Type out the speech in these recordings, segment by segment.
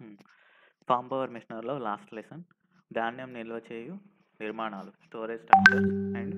హ్మ్. Farm power మిషనరీలో last lesson ధాన్యం నిల్వ చేయు నిర్మాణాలు స్టోరేజ్ స్ట్రక్చర్స్ అండ్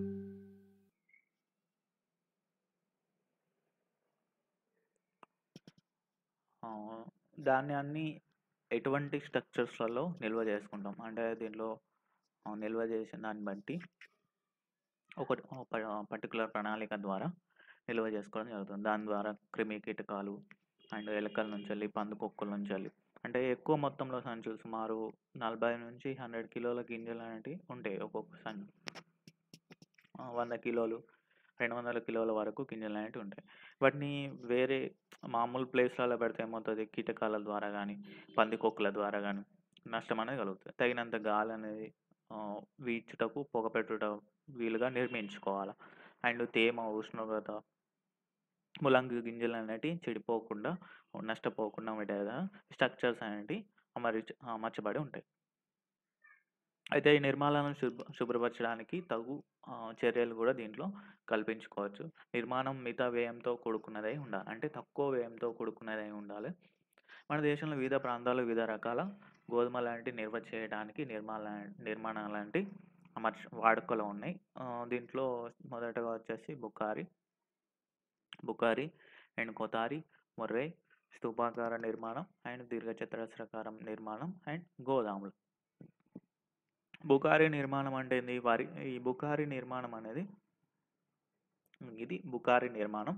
ఆహ్, ధాన్యాన్ని ఎటువంటి స్ట్రక్చర్స్‌లలో నిల్వ చేసుకుంటాం. అంటే దీంట్లో ఆహ్, నిల్వ చేసిన దాన్ని బట్టి ఒకటి ఒక ప పర్టిక్యులర్ ప్రణాళిక ద్వారా నిల్వ చేసుకోవడం జరుగుతుంది. దాని ద్వారా క్రిమి కీటకాలు అండ్ ఎలకల నుంచెల్లి, పందికొక్కుల నుంచెల్లి అంటే ఎక్కువ మొత్తంలో సంచులు సుమారు 40-100 కిలోల గింజలు అనేటివి ఉంటాయి ఒక్కొక్క సంచి. ఆహ్, 100 కిలోలు, 200 కిలోల వరకు గింజలు అనేటివి ఉంటాయి. వాటిని వేరే మామూలు ప్లేస్‌లలో పెడితే ఏమవుతది కీటకాల ద్వారా గానీ, పందికొక్కుల ద్వారా గానీ నష్టం అనేది కలుగుతది. తగినంత గాలి అనేది ఆహ్, వీచుటకు, పొగ పెట్టుట వీలుగా నిర్మించుకోవాల. అండ్ తేమ, ఉష్ణోగ్రత ములంగి గింజలు అనేటివి చెడిపోకుండా, నష్టపోకుండా ఉండేలా స్ట్రక్చర్స్ అనేటివి అమరిచ అమర్చబడి ఉంటాయి. అయితే ఈ నిర్మాణాలను శుభ్ర శుభ్రపరచడానికి తగు ఆహ్, చర్యలు గూడా దీంట్లో కల్పించుకోవచ్చు. నిర్మాణం మిత వ్యయంతో కూడుకున్నదై ఉండాలి. అంటే తక్కువ వ్యయంతో కూడుకున్నదై ఉండాలి. మన దేశంలో వివిధ ప్రాంతాల్లో వివిధ రకాల గోధుమ లాంటి నిల్వ చేయడానికి నిర్మాల నిర్మాణాలాంటి అమర్చ వాడుకలో ఉన్నాయి. ఆహ్, దీంట్లో మొదటగా వచ్చేసి బుకారి బుకారి అండ్ కొతారి, మొర్రై, స్తూపాకార నిర్మాణం అండ్ దీర్ఘచతురస్రాకారం నిర్మాణం అండ్ గోదాములు. బుకారి నిర్మాణం అంటే ఏంది? వరి ఈ బుకారి నిర్మాణం అనేది ఇది బుకారి నిర్మాణం.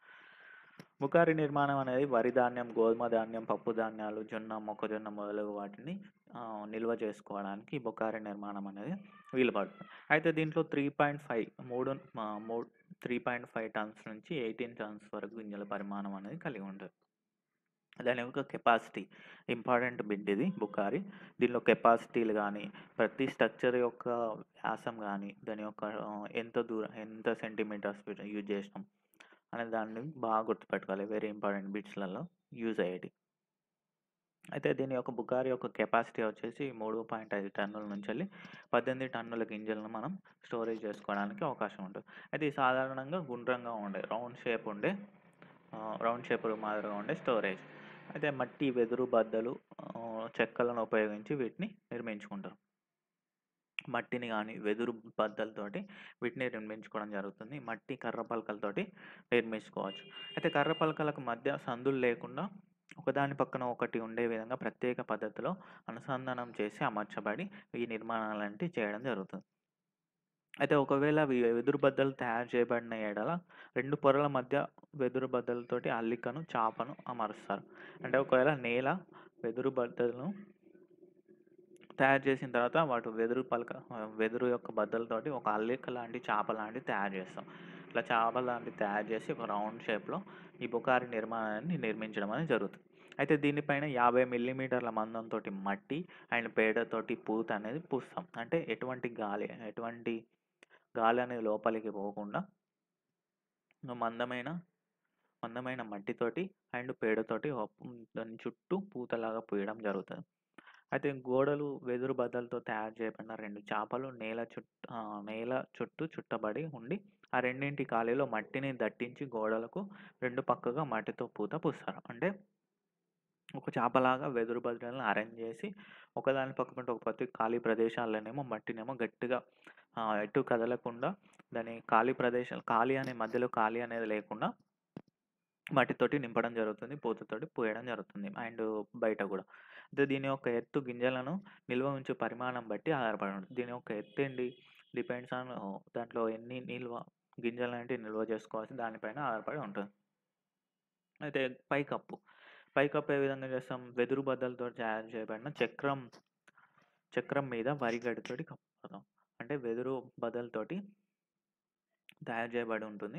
బుకారి నిర్మాణం అనేది వరి ధాన్యం, గోధుమ ధాన్యం, పప్పు ధాన్యాలు, జొన్న, మొక్కజొన్న మొదలగు వాటిని ఆహ్, నిల్వ చేసుకోవడానికి ఈ బుకారి నిర్మాణం అనేది వీలు పడుతుంది. అయితే దీంట్లో 3.5 మూడు ఆహ్, మూ 3.5 టన్స్ నుంచి 18 టన్స్ వరకు గింజల పరిమాణం అనేది కలిగి ఉంటది. దాని యొక్క కెపాసిటీ ఇంపార్టెంట్ బిట్ ఇది బుకారి. దీనిలో కెపాసిటీలు గానీ, ప్రతి స్ట్రక్చర్ యొక్క వ్యాసం గానీ, దాని యొక్క ఆహ్, ఎంత దూరం ఎంత సెంటీమీటర్స్ యూజ్ చేసినాం అనే దాన్ని బాగా గుర్తుపెట్టుకోవాలి. వెరీ ఇంపార్టెంట్ బిట్స్‌లలో యూజ్ అయ్యేటివి. అయితే దీని యొక్క బుకారి యొక్క కెపాసిటీ వచ్చేసి 3.5 టన్నుల నుంచెల్లి 18 టన్నుల గింజలను మనం స్టోరేజ్ చేసుకోవడానికి అవకాశం ఉంటది. అయితే ఇది సాధారణంగా గుండ్రంగా ఉండే రౌండ్ షేప్ ఉండే ఆహ్, రౌండ్ షేప్ మాదిరిగా ఉండే స్టోరేజ్. అయితే మట్టి, వెదురు, బద్దలు ఆహ్, చెక్కలను ఉపయోగించి వీటిని నిర్మించుకుంటారు. మట్టిని గానీ, వెదురు బద్దలతోటి వీటిని నిర్మించుకోవడం జరుగుతుంది. మట్టి కర్ర పలకలతోటి నిర్మించుకోవచ్చు. అయితే కర్ర పలకలకు మధ్య సందులు లేకుండా ఒకదాని పక్కన ఒకటి ఉండే విధంగా ప్రత్యేక పద్ధతిలో అనుసంధానం చేసి అమర్చబడి ఈ నిర్మాణాలంటివి చేయడం జరుగుతుంది. అయితే ఒకవేళ వి వెదురు బద్దలు తయారు చేయబడిన ఎడల 2 పొరల మధ్య వెదురు బద్దలతోటి అల్లికను, చాపను అమరుస్తారు. అంటే ఒకవేళ నేల వెదురు బద్దలను తయారు చేసిన తర్వాత వాటి వెదురు పలక ఆహ్, వెదురు యొక్క బద్దలతోటి ఒక అల్లిక లాంటి, చాప లాంటిది తయారు చేస్తాం. ఇట్లా చాప లాంటిది తయారు చేసి ఒక రౌండ్ షేప్‌లో ఈ బుకారి నిర్మాణాన్ని నిర్మించడం అనేది జరుగుతుంది. అయితే దీనిపైన 50 మిల్లీమీటర్ల మందంతోటి మట్టి అండ్ పేడతోటి పూత అనేది పూస్తాం. అంటే ఎటువంటి గాలి ఎటువంటి గాలి అనేది లోపలికి పోకుండా మందమైన మందమైన మట్టితోటి అండ్ పేడతోటి ఆహ్, దాని చుట్టూ పూతలాగా పూయడం జరుగుతది. అయితే గోడలు వెదురు బద్దలతో తయారు చేయబడిన 2 చాపలు నేల చుట్ ఆహ్, నేల చుట్టూ చుట్టబడి ఉండి, ఆ రెండింటి ఖాళీలో మట్టిని దట్టించి గోడలకు 2 పక్కగా మట్టితో పూత పూస్తారు. అంటే ఒక చాపలాగా వెదురు బద్దలను అరేంజ్ చేసి ఒకదాని పక్కకుంటే ఒక ప్రతి ఖాళీ ప్రదేశాల్లోనేమో మట్టినేమో గట్టిగా ఆహ్, ఎటు కదలకుండా దాని ఖాళీ ప్రదేశాలు ఖాళీ అనే మధ్యలో ఖాళీ అనేది లేకుండా మట్టితోటి నింపడం జరుగుతుంది. పూతతోటి పూయడం జరుగుతుంది. అండ్ బయట గూడా. అయితే దీని యొక్క ఎత్తు గింజలను నిల్వ ఉంచే పరిమాణం బట్టి ఆధారపడి ఉంటుంది. దీని యొక్క ఎత్తేంటి డిపెండ్స్ ఆన్ దాంట్లో ఎన్ని నిల్వ గింజలనేటివి నిల్వ చేసుకోవాల్సి దానిపైన ఆధారపడి ఉంటది. అయితే పైకప్పు. పైకప్పు ఏ విధంగా చేస్తాం? వెదురు బద్దలతోటి తయారు చేయబడిన చక్రం చక్రం మీద వరి గడ్డితోటి కప్పుతాం. అంటే వెదురు బద్దలతోటి తయారు చేయబడి ఉంటుంది.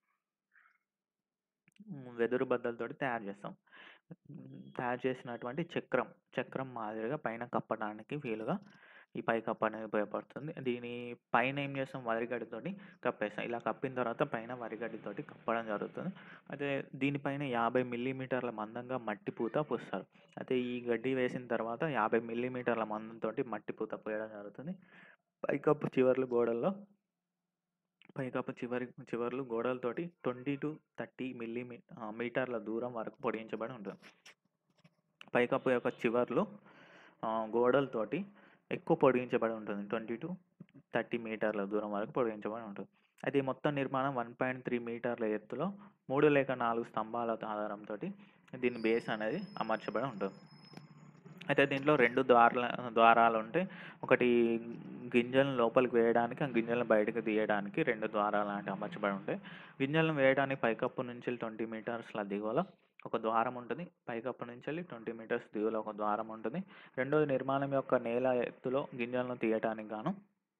హ్మ్. వెదురు బద్దలతోటి తయారు చేస్తాం. హ్మ్. తయారు చేసినటువంటి చక్రం, చక్రం మాదిరిగా పైన కప్పడానికి వీలుగా ఈ పైకప్పు అనేది ఉపయోగపడుతుంది. దీని పైన ఏం చేస్తాం వరిగడ్డితోటి కప్పేస్తాం. ఇలా కప్పిన తర్వాత పైన వరిగడ్డితోటి కప్పడం జరుగుతుంది. అయితే దీనిపైన 50 మిల్లీమీటర్ల మందంగా మట్టి పూత పూస్తారు. అయితే ఈ గడ్డి వేసిన తర్వాత 50 మిల్లీమీటర్ల మందంతోటి మట్టి పూత పూయడం జరుగుతుంది. పైకప్పు చివర్లు గోడల్లో పైకప్పు చివరి చివర్లు గోడలతోటి 20-30 మిల్లీమీ ఆహ్, మీటర్ల దూరం వరకు పొడిగించబడి ఉంటుంది. పైకప్పు యొక్క చివర్లు ఆ, గోడలతోటి ఎక్కువ పొడిగించబడి ఉంటుంది ట్వంటీ టు థర్టీ మీటర్ల దూరం వరకు పొడిగించబడి ఉంటుంది అయితే ఈ మొత్తం నిర్మాణం వన్ పాయింట్ త్రీ మీటర్ల ఎత్తులో మూడు లేక నాలుగు స్తంభాల ఆధారంతో దీని బేస్ అనేది అమర్చబడి ఉంటుంది అయితే దీంట్లో రెండు ద్వారాల ద్వారాలు ఉంటాయి ఒకటి గింజలను లోపలికి వేయడానికి ఆ గింజలను బయటకు తీయడానికి రెండు ద్వారాలు లాంటివి అమర్చబడి ఉంటాయి గింజలను వేయడానికి పైకప్పు నుంచి ట్వంటీ మీటర్స్ల దిగువలో ఒక ద్వారం ఉంటుంది పైకప్పు నుంచి వెళ్ళి ట్వంటీ మీటర్స్ దిగువలో ఒక ద్వారం ఉంటుంది రెండోది నిర్మాణం యొక్క నేల ఎత్తులో గింజలను తీయటానికి గాను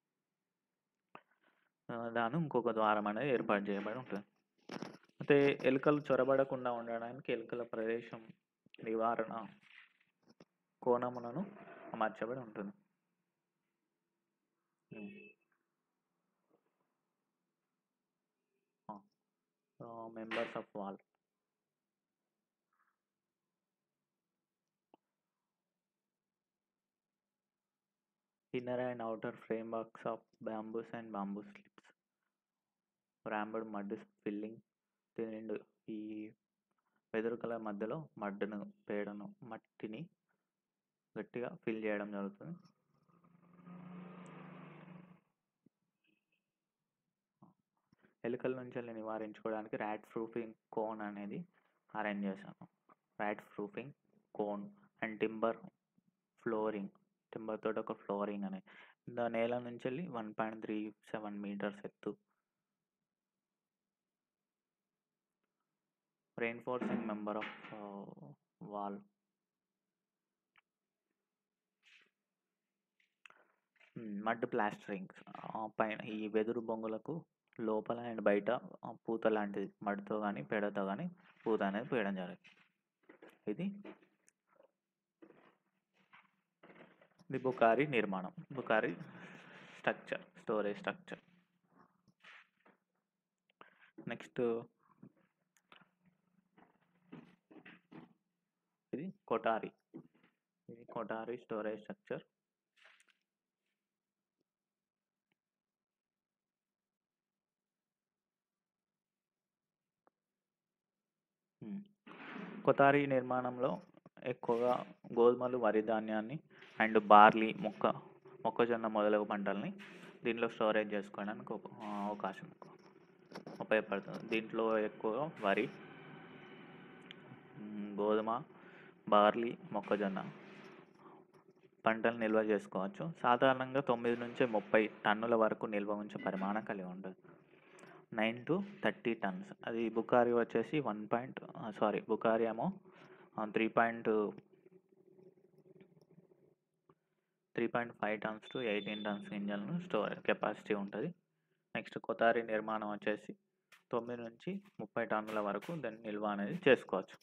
ఆ, దాని ఇంకొక ద్వారం అనేది ఏర్పాటు చేయబడి ఉంటుంది అయితే ఎలుకలు చొరబడకుండా ఉండడానికి ఎలుకల ప్రదేశం నివారణ కోణములను అమర్చబడి ఉంటుంది members of wall inner and outer frameworks of bamboos and bamboo slips rammed mud filling దీని రెండు ఈ వెదురుకల మధ్యలో మడ్డును పేడను మట్టిని గట్టిగా ఫిల్ చేయడం జరుగుతుంది ఎలుకల నుంచి వెళ్ళి నివారించుకోవడానికి ర్యాట్ ప్రూఫింగ్ కోన్ అనేది అరేంజ్ చేశాను rat proofing cone and timber flooring timber తోటి ఒక ఫ్లోరింగ్ అనేది దా నేల నుంచి వెళ్ళి one point three seven metres ఎత్తు reinforcing member of uh, wall mud plastering పైన ఈ వెదురు బొంగులకు లోపల అండ్ బయట ఆ, పూత లాంటిది మడ్తో కానీ పేడతో కానీ పూత అనేది పోయడం జరిగింది ఇది ఇది బుకారి నిర్మాణం Bukhari structure storage structure next ఇది కొటారి ఇది కొటారి స్టోరేజ్ స్ట్రక్చర్ కొతారి నిర్మాణంలో ఎక్కువగా గోధుమలు వరి ధాన్యాన్ని అండ్ బార్లీ మొక్క మొక్కజొన్న మొదలగు పంటల్ని దీంట్లో స్టోరేజ్ చేసుకోవడానికి ఒక ఆ, అవకాశం ఎక్కువ ఉపయోగపడుతుంది దీంట్లో ఎక్కువగా వరి మ్, గోధుమ బార్లీ మొక్కజొన్న పంటలు నిల్వ చేసుకోవచ్చు సాధారణంగా తొమ్మిది నుంచి ముప్పై టన్నుల వరకు నిల్వ ఉంచే పరిమాణం కలిగి ఉంటుంది నైన్ టు థర్టీ టన్స్ అది బుకారి వచ్చేసి వన్ పాయింట్ సారీ బుకారి ఏమో three point three point five tons to eighteen tons ఇంజన్లు స్టోర్ కెపాసిటీ ఉంటుంది నెక్స్ట్ కొతారి నిర్మాణం వచ్చేసి తొమ్మిది నుంచి ముప్పై టన్నుల వరకు దాన్ని నిల్వ అనేది చేసుకోవచ్చు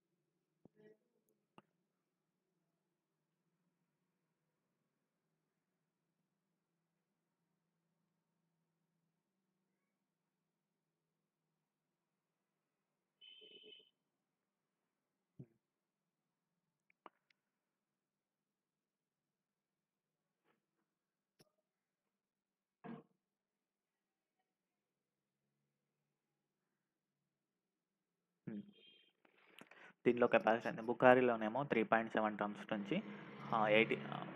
మ్. దీంట్లో కెపాసిటీ అంటే బుకారిలోనేమో త్రీ పాయింట్ సెవెన్ టన్స్ నుంచి ఎయిటీ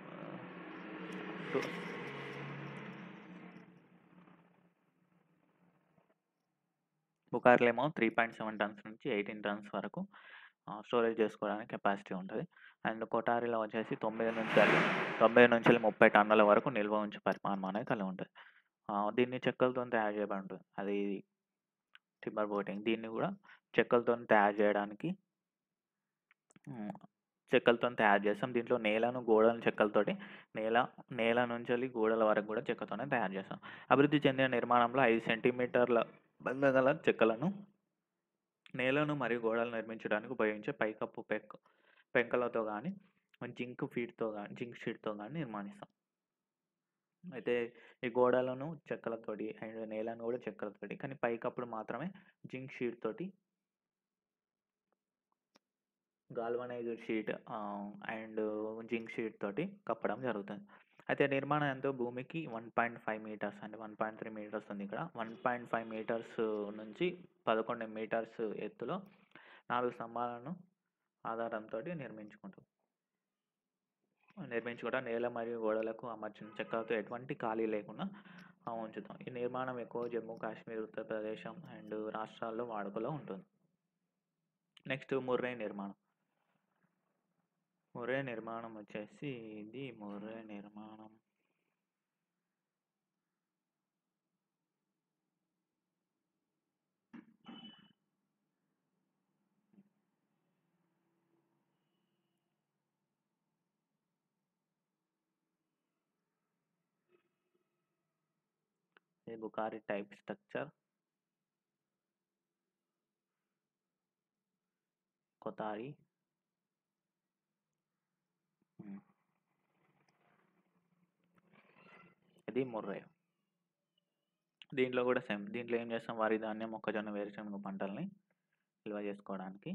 బుకారిలో ఏమో త్రీ పాయింట్ సెవెన్ టన్స్ నుంచి ఎయిటీన్ టన్స్ వరకు స్టోరేజ్ చేసుకోవడానికి కెపాసిటీ ఉంటుంది అండ్ కొటారిలో వచ్చేసి తొమ్మిది నుంచి వెళ్ళి తొంభై నుంచి వెళ్ళి ముప్పై టన్నుల వరకు నిల్వ ఉంచే పరిమాణం అనేది కలిగి ఉంటుంది ఆ, దీన్ని చెక్కలతో తయారు చేయబడి ఉంటుంది అది టింబర్ బోటింగ్ దీన్ని కూడా చెక్కలతో తయారు చేయడానికి ఉమ్, చెక్కలతో తయారు చేస్తాం దీంట్లో నేలను గోడలను చెక్కలతోటి నేల నేల నుంచి వెళ్ళి గోడల వరకు కూడా చెక్కతోనే తయారు చేస్తాం అభివృద్ధి చెందిన నిర్మాణంలో ఐదు సెంటీమీటర్ల బంధగల చెక్కలను నేలను మరియు గోడలు నిర్మించడానికి ఉపయోగించే పైకప్పు పెక్ పెంకలతో కానీ జింక్ ఫీట్తో కానీ జింక్ షీట్తో కానీ నిర్మాణిస్తాం అయితే ఈ గోడలను చెక్కలతోటి అండ్ నేలను కూడా చెక్కలతోటి కానీ పైకప్పుడు మాత్రమే జింక్ షీట్ తోటి galvanised sheet and zinc sheet తోటి కప్పడం జరుగుతుంది అయితే నిర్మాణం ఎంతో భూమికి వన్ పాయింట్ ఫైవ్ మీటర్స్ అంటే వన్ పాయింట్ త్రీ మీటర్స్ ఉంది ఇక్కడ వన్ పాయింట్ ఫైవ్ మీటర్స్ నుంచి పదకొండు మీటర్స్ ఎత్తులో నాలుగు స్తంభాలను ఆధారంతోటి నిర్మించుకుంటాం. నిర్మించుకుంటాం. నేల మరియు గోడలకు అమర్చిన చెక్కలతో ఎటువంటి ఖాళీ లేకుండా ఆహ్, ఉంచుతాం. ఈ నిర్మాణం ఎక్కువ జమ్మూ కాశ్మీర్, ఉత్తరప్రదేశం అండ్ రాష్ట్రాల్లో వాడుకలో ఉంటుంది. నెక్స్ట్ ముర్రే నిర్మాణం. ముర్రే నిర్మాణం వచ్చేసి ఇది ముర్రే నిర్మాణం. ఇది బుకారి టైప్ స్ట్రక్చర్. కొతారి. హ్మ్. ఇది ముర్రే. దీంట్లో కూడా సేమ్. దీంట్లో ఏం చేస్తాం వరి, ధాన్యం, మొక్కజొన్న, వేరుశనగ పంటల్ని నిల్వ చేసుకోవడానికి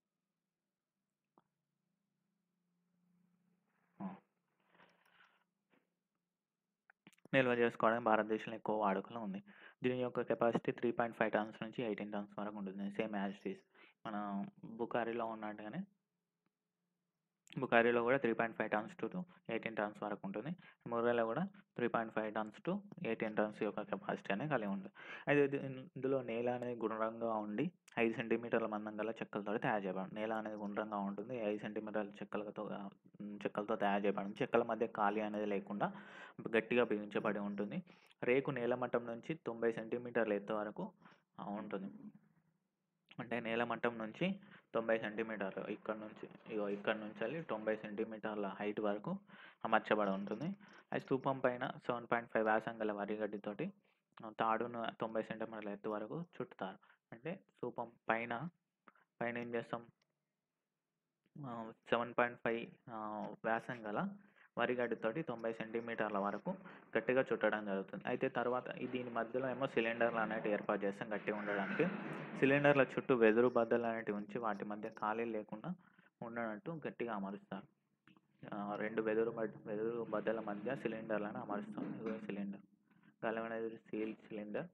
ఆ! నిల్వ చేసుకోవడానికి భారతదేశంలో ఎక్కువ వాడుకలో ఉంది. దీని యొక్క కెపాసిటీ 3.5 టన్స్ నుంచి 18 టన్స్ వరకు ఉంటుంది. Same as it is. మన బుకారిలో ఉన్నట్టుగానే బుకారిలో కూడా 3.5 టన్స్ టు 18 టన్స్ వరకు ఉంటుంది. ముర్రేలో కూడా 3.5 టన్స్ టు 18 టన్స్ యొక్క కెపాసిటీ అనేది కలిగి ఉంటుంది. అయితే ఇది ఇందులో నేల అనేది గుండ్రంగా ఉండి 5 సెంటీమీటర్ల మందం గల చెక్కలతోటి తయారు చేయబడింది. నేల అనేది గుండ్రంగా ఉంటుంది. 5 సెంటీమీటర్ల చెక్కలతో ఆహ్, హ్మ్, చెక్కలతో తయారు చేయబడింది. చెక్కల మధ్య ఖాళీ అనేది లేకుండా గట్టిగా బిగించబడి ఉంటుంది. రేకు నేల మట్టం నుంచి 90 సెంటీమీటర్ల ఎత్తు వరకు ఆహ్, ఉంటుంది. అంటే నేల మట్టం నుంచి 90 సెంటీమీటర్లు ఇక్కడి నుంచి ఇగో ఇక్కడి నుంచెల్లి 90 సెంటీమీటర్ల హైట్ వరకు అమర్చబడి ఉంటుంది. ఆ స్తూపం పైన 7.5 వ్యాసం గల వరి గడ్డితోటి ఆహ్, తాడును 90 సెంటీమీటర్ల ఎత్తు వరకు చుట్టుతారు. అంటే స్తూపం పైన పైన ఏం చేస్తాం ఆహ్, 7.5 ఆహ్, వ్యాసం గల వరి గడ్డితోటి 90 సెంటీమీటర్ల వరకు గట్టిగా చుట్టడం జరుగుతుంది. అయితే తర్వాత ఈ దీని మధ్యలో ఏమో సిలిండర్లు అనేటివి ఏర్పాటు చేస్తాం గట్టిగా ఉండడానికి. సిలిండర్ల చుట్టూ వెదురు బద్దలు అనేటివి ఉంచి వాటి మధ్య ఖాళీలు లేకుండా ఉండనట్టు గట్టిగా అమరుస్తారు. ఆహ్, 2 వెదురు బడ్ వెదురు బద్దల మధ్య సిలిండర్లను అమరుస్తాం. ఇదిగో సిలిండర్. Galvanised steel cylinder.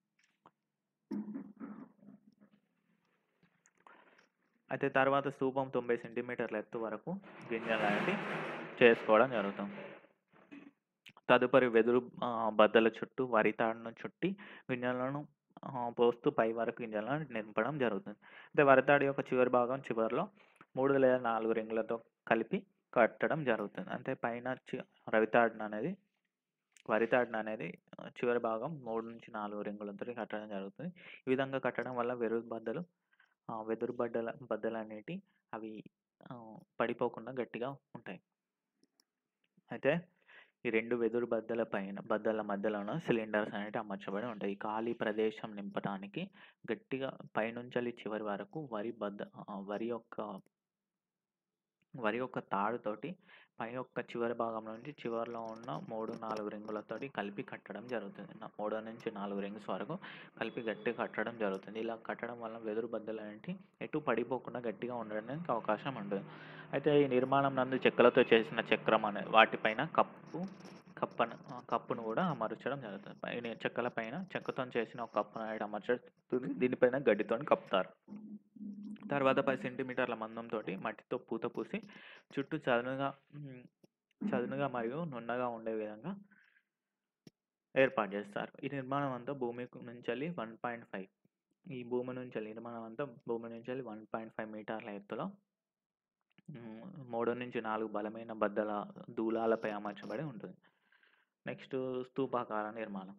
అయితే తర్వాత స్తూపం 90 సెంటీమీటర్ల ఎత్తు వరకు గింజలనేటివి చేసుకోవడం జరుగుతుంది. తదుపరి వెదురు ఆహ్, బద్దల చుట్టూ వరి తాడును చుట్టి గింజలను ఆహ్, పోస్తూ పై వరకు గింజలను నింపడం జరుగుతుంది. అయితే వరి తాడు యొక్క చివరి భాగం చివర్లో 3 లేదా 4 రింగులతో కలిపి కట్టడం జరుగుతుంది. అంటే పైన చి రవి తాడుననేది వరి తాడుననేది ఆహ్, చివరి భాగం 3-4 రింగులతోటి కట్టడం జరుగుతుంది. ఈ విధంగా కట్టడం వల్ల వెదురు బద్దలు ఆహ్, వెదురు బడ్డల బద్దలనేటివి అవి ఆహ్, పడిపోకుండా గట్టిగా ఉంటాయి. అయితే ఈ 2 వెదురు బద్దల పైన బద్దల మధ్యలోన సిలిండర్స్ అనేటివి అమర్చబడి ఉంటాయి. ఈ ఖాళీ ప్రదేశం నింపటానికి గట్టిగా పైనుంచెల్లి చివరి వరకు వరి బద్ద ఆహ్, వరి యొక్క వరి యొక్క తాడుతోటి పై యొక్క చివరి భాగం నుంచి చివర్లో ఉన్న 3, 4 రింగులతోటి కలిపి కట్టడం జరుగుతుంది. న 3-4 రింగ్స్ వరకు కలిపి గట్టిగా కట్టడం జరుగుతుంది. ఇలా కట్టడం వల్ల వెదురు బద్దలనేటివి ఎటు పడిపోకుండా గట్టిగా ఉండడానికి అవకాశం ఉంటుంది. అయితే ఈ నిర్మాణం నందు చెక్కలతో చేసిన చక్రం అనే వాటిపైన కప్పు కప్పను ఆహ్, కప్పును కూడా అమర్చడం జరుగుతుంది. పైన చెక్కల పైన చెక్కతోని చేసిన ఒక కప్పును అనేది అమర్చబడుతుంది. దీనిపైన గడ్డితోని కప్పుతారు. తర్వాత 10 సెంటీమీటర్ల మందంతోటి మట్టితో పూత పూసి చుట్టూ చదునుగా హ్మ్, చదునుగా మరియు నున్నగా ఉండే విధంగా ఏర్పాటు చేస్తారు. ఈ నిర్మాణం అంతా భూమికి నుంచెల్లి 1.5 ఈ భూమి నుంచెల్లి నిర్మాణం అంతా భూమి నుంచెల్లి 1.5 మీటర్ల ఎత్తులో హ్మ్, 3-4 బలమైన బద్దల దూలాలపై అమర్చబడి ఉంటుంది. నెక్స్ట్ స్తూపాకార నిర్మాణం.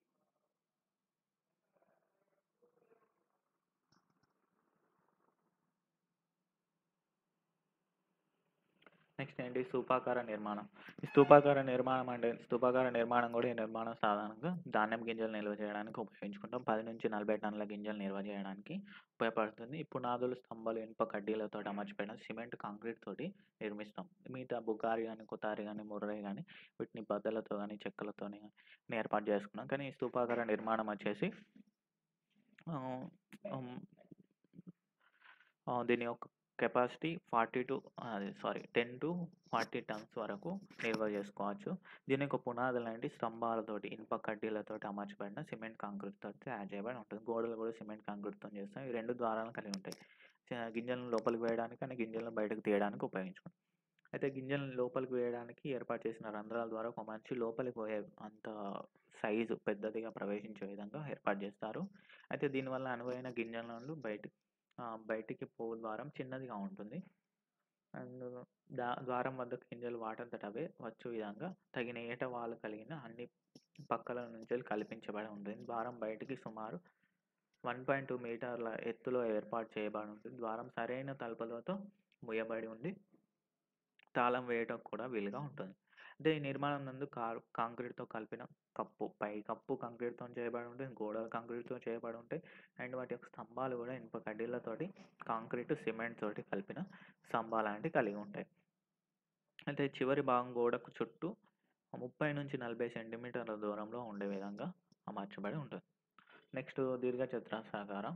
నెక్స్ట్ ఏంటి స్తూపాకార నిర్మాణం. ఈ స్తూపాకార నిర్మాణం అంటే స్తూపాకార నిర్మాణం కూడా ఈ నిర్మాణం సాధారణంగా ధాన్యం గింజలు నిల్వ చేయడానికి ఉపయోగించుకుంటాం. 10-40 టన్నుల గింజలు నిల్వ చేయడానికి ఉపయోగపడుతుంది. ఈ పునాదులు, స్తంభాలు ఇనుప కడ్డీలతోటి అమర్చబడిన సిమెంట్, కాంక్రీట్ తోటి నిర్మిస్తాం. మిగతా బుకారి గాని, కొతారి గాని, ముర్రే గాని వీటిని బద్దలతో గాని, చెక్కలతోని గాని ఏర్పాటు చేసుకున్నాం. కానీ ఈ స్తూపాకార నిర్మాణం వచ్చేసి ఆహ్, హ్మ్. ఆహ్, దీని యొక్క కెపాసిటీ 40 టు అది సారీ 10-40 టన్స్ వరకు నిల్వ చేసుకోవచ్చు. దీని యొక్క పునాదులనేటివి స్తంభాలతోటి, ఇనుప కడ్డీలతోటి అమర్చబడిన సిమెంట్, కాంక్రీట్ తోటి తయారు చేయబడి ఉంటుంది. గోడలు కూడా సిమెంట్, కాంక్రీట్‌తోని చేస్తాం. ఇవి 2 ద్వారాలను కలిగి ఉంటాయి. చ గింజలను లోపలికి వేయడానికి కానీ గింజలను బయటకు తీయడానికి ఉపయోగించుకుంటాం. అయితే గింజలను లోపలికి వేయడానికి ఏర్పాటు చేసిన రంధ్రాల ద్వారా ఒక మనిషి లోపలికి పోయే అంత సైజు పెద్దదిగా ప్రవేశించే విధంగా ఏర్పాటు చేస్తారు. అయితే దీనివల్ల అనువైన గింజలను బయటి ఆహ్, బయటికి పోవు ద్వారం చిన్నదిగా ఉంటుంది. అండ్ దా ద్వారం వద్దకు గింజలు వాటంతట అవే వచ్చు విధంగా తగిన ఏటవాలు కలిగిన అన్ని పక్కల నుంచెల్లి కల్పించబడి ఉంటుంది. ద్వారం బయటికి సుమారు 1.2 మీటర్ల ఎత్తులో ఏర్పాటు చేయబడి ఉంటుంది. ద్వారం సరైన తలుపులతో మూయబడి ఉండి తాళం వేయటకు కూడా వీలుగా ఉంటుంది. అంటే ఈ నిర్మాణం నందు కారు కాంక్రీట్‌తో కలిపిన కప్పు, పై కప్పు కాంక్రీట్‌తోని చేయబడి ఉంటుంది. గోడలు కాంక్రీట్‌తో చేయబడి ఉంటాయి. అండ్ వాటి యొక్క స్తంభాలు కూడా ఇనుప కడ్డీలతోటి కాంక్రీట్, సిమెంట్ తోటి కలిపిన స్తంభాలాంటివి కలిగి ఉంటాయి. అయితే చివరి భాగం గోడకు చుట్టూ 30-40 సెంటీమీటర్ల దూరంలో ఉండే విధంగా అమర్చబడి ఉంటుంది. నెక్స్ట్ దీర్ఘచతురస్రాకార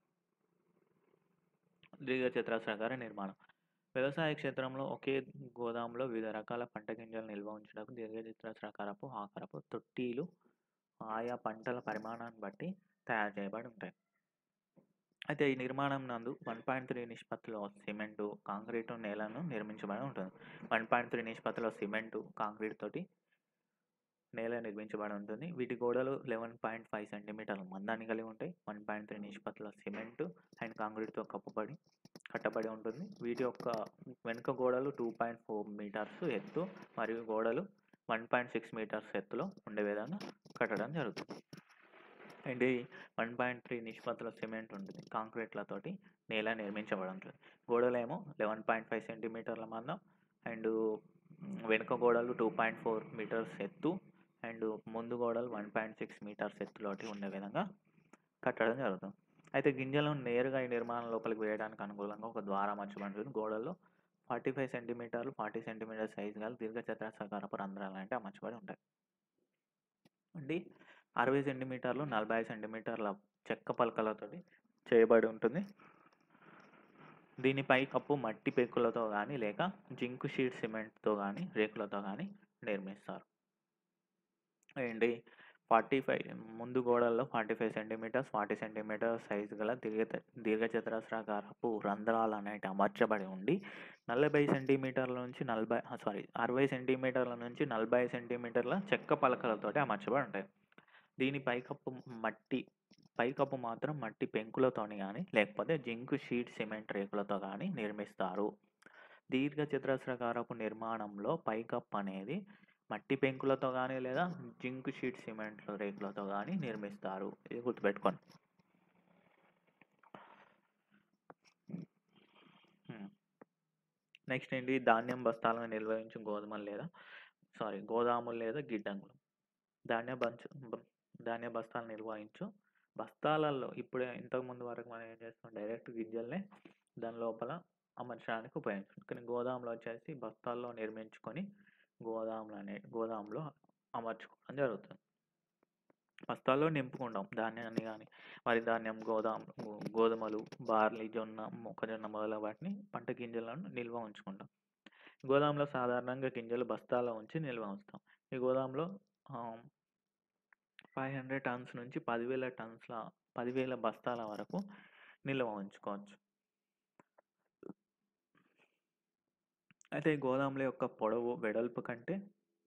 దీర్ఘచతురస్రాకార నిర్మాణం. వ్యవసాయ క్షేత్రంలో ఒకే గోదాములో వివిధ రకాల పంట గింజలు నిల్వ ఉంచుటకు దీర్ఘచతురస్రాకారపు ఆకారపు తొట్టిలు ఆయా పంటల పరిమాణాన్ని బట్టి తయారు చేయబడి ఉంటాయి. అయితే ఈ నిర్మాణం నందు 1.3 నిష్పత్తిలో సిమెంటు, కాంక్రీటు నేలను నిర్మించబడి ఉంటుంది. 1.3 నిష్పత్తిలో సిమెంటు, కాంక్రీట్ తోటి నేల నిర్మించబడి ఉంటుంది. వీటి గోడలు 11.5 సెంటీమీటర్ల మందాన్ని కలిగి ఉంటాయి. 1.3 నిష్పత్తిలో సిమెంటు అండ్ కాంక్రీట్‌తో కప్పబడి కట్టబడి ఉంటుంది. వీటి యొక్క వెనుక గోడలు 2.4 మీటర్స్ ఎత్తు మరియు గోడలు 1.6 మీటర్స్ ఎత్తులో ఉండే విధంగా కట్టడం జరుగుతుంది. అండ్ ఈ 1.3 నిష్పత్తిలో సిమెంట్ ఉంటుంది. కాంక్రీట్‌లతోటి నేల నిర్మించబడి ఉంటుంది. గోడలేమో 11.5 సెంటీమీటర్ల మందం అండ్ వెనుక గోడలు 2.4 మీటర్స్ ఎత్తు అండ్ ముందు గోడలు 1.6 మీటర్స్ ఎత్తులోటి ఉండే విధంగా కట్టడం జరుగుతుంది. అయితే గింజలను నేరుగా ఈ నిర్మాణం లోపలికి వేయడానికి అనుకూలంగా ఒక ద్వారం అమర్చబడి ఉంటుంది. గోడల్లో 45 సెంటీమీటర్లు, 40 సెంటీమీటర్ సైజు గల దీర్ఘచతురస్రాకారపు రంధ్రాలనేటివి అమర్చబడి ఉంటాయి. అండి 60 సెంటీమీటర్లు, 45 సెంటీమీటర్ల చెక్క పలకలతోటి చేయబడి ఉంటుంది. దీని పై కప్పు మట్టి పెంకులతో గాని లేక జింక్ షీట్ సిమెంట్‌తో గాని, రేకులతో గాని నిర్మిస్తారు. అండ్ 45 ముందు గోడల్లో 45 సెంటీమీటర్స్, 40 సెంటీమీటర్ సైజు గల దీర్ఘ దీర్ఘచతురస్రాకారపు రంధ్రాలనేటివి అమర్చబడి ఉండి 40 సెంటీమీటర్ల నుంచి 40 ఆహ్, సారీ 60 సెంటీమీటర్ల నుంచి 40 సెంటీమీటర్ల చెక్క పలకలతోటి అమర్చబడి ఉంటాయి. దీని పైకప్పు మట్టి పైకప్పు మాత్రం మట్టి పెంకులతోని గాని లేకపోతే జింక్ షీట్ సిమెంట్ రేకులతో గాని నిర్మిస్తారు. దీర్ఘచతురస్రాకారపు నిర్మాణంలో పైకప్పు అనేది మట్టి పెంకులతో గాని లేదా జింక్ షీట్ సిమెంట్ రేకులతో గాని నిర్మిస్తారు. ఇది గుర్తుపెట్టుకోండి. హ్మ్. నెక్స్ట్ ఏంటి ధాన్యం బస్తాలను నిల్వ ఉంచు గోధుమలు లేదా సారీ గోదాములు లేదా గిడ్డంగులు. ధాన్య బంచ్ బ ధాన్య బస్తాలు నిర్వహించు బస్తాలల్లో ఇప్పుడే ఇంతకుముందు వరకు మనం ఏం చేస్తాం డైరెక్ట్ గింజలనే దాని లోపల అమర్చడానికి ఉపయోగించుకుంటాం. కానీ గోదాములో వచ్చేసి బస్తాల్లో నిర్మించుకొని గోదాములు అనే గోదాములో అమర్చుకోవడం జరుగుతుంది. బస్తాల్లో నింపుకుంటాం ధాన్యాన్ని గాని, వరి ధాన్యం, గోదాం గోధుమలు, బార్లీ, జొన్న, మొక్కజొన్న మొదలగు వాటిని పంట గింజలను నిల్వ ఉంచుకుంటాం. గోదాంలో సాధారణంగా గింజలు బస్తాల్లో ఉంచి నిల్వ ఉంచుతాం. ఈ గోదాంలో ఆహ్, 500 టన్స్ నుంచి 10,000 టన్స్‌ల 10,000 బస్తాల వరకు నిల్వ ఉంచుకోవచ్చు. అయితే ఈ గోదాముల యొక్క పొడవు, వెడల్పు కంటే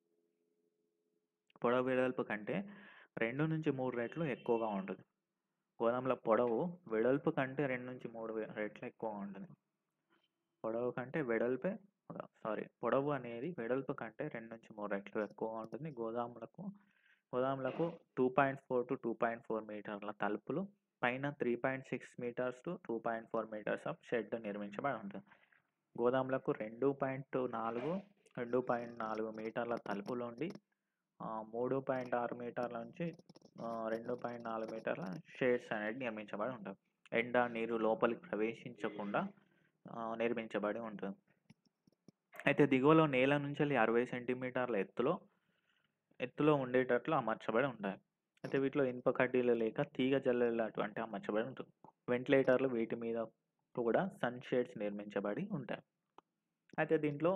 పొడవు, వెడల్పు కంటే 2-3 రెట్లు ఎక్కువగా ఉంటుంది. గోదాముల పొడవు వెడల్పు కంటే 2-3 రెట్లు ఎక్కువగా ఉంటుంది. పొడవు కంటే వెడల్పే సారీ పొడవు అనేది వెడల్పు కంటే 2-3 రెట్లు ఎక్కువగా ఉంటుంది. గోదాములకు గోదాములకు 2.4-2.4 మీటర్ల తలుపులు, పైన 3.6 metres to 2.4 metres of shed నిర్మించబడి ఉంటుంది. గోదాములకు 2.4, 2.4 మీటర్ల తలుపులుండి ఆహ్, 3.6 మీటర్ల నుంచి ఆహ్, 2.4 మీటర్ల షేడ్స్ అనేటివి నిర్మించబడి ఉంటాయి. ఎండ, నీరు లోపలికి ప్రవేశించకుండా ఆహ్, నిర్మించబడి ఉంటుంది. అయితే దిగువలో నేల నుంచెల్లి 60 సెంటీమీటర్ల ఎత్తులో ఎత్తులో ఉండేటట్లు అమర్చబడి ఉంటాయి. అయితే వీటిలో ఇనుప కడ్డీలు లేక తీగ జల్లెడలు అటువంటివి అమర్చబడి ఉంటుంది. వెంటిలేటర్లు వీటి మీద కూడా సన్ షేడ్స్ నిర్మించబడి ఉంటాయి. అయితే దీంట్లో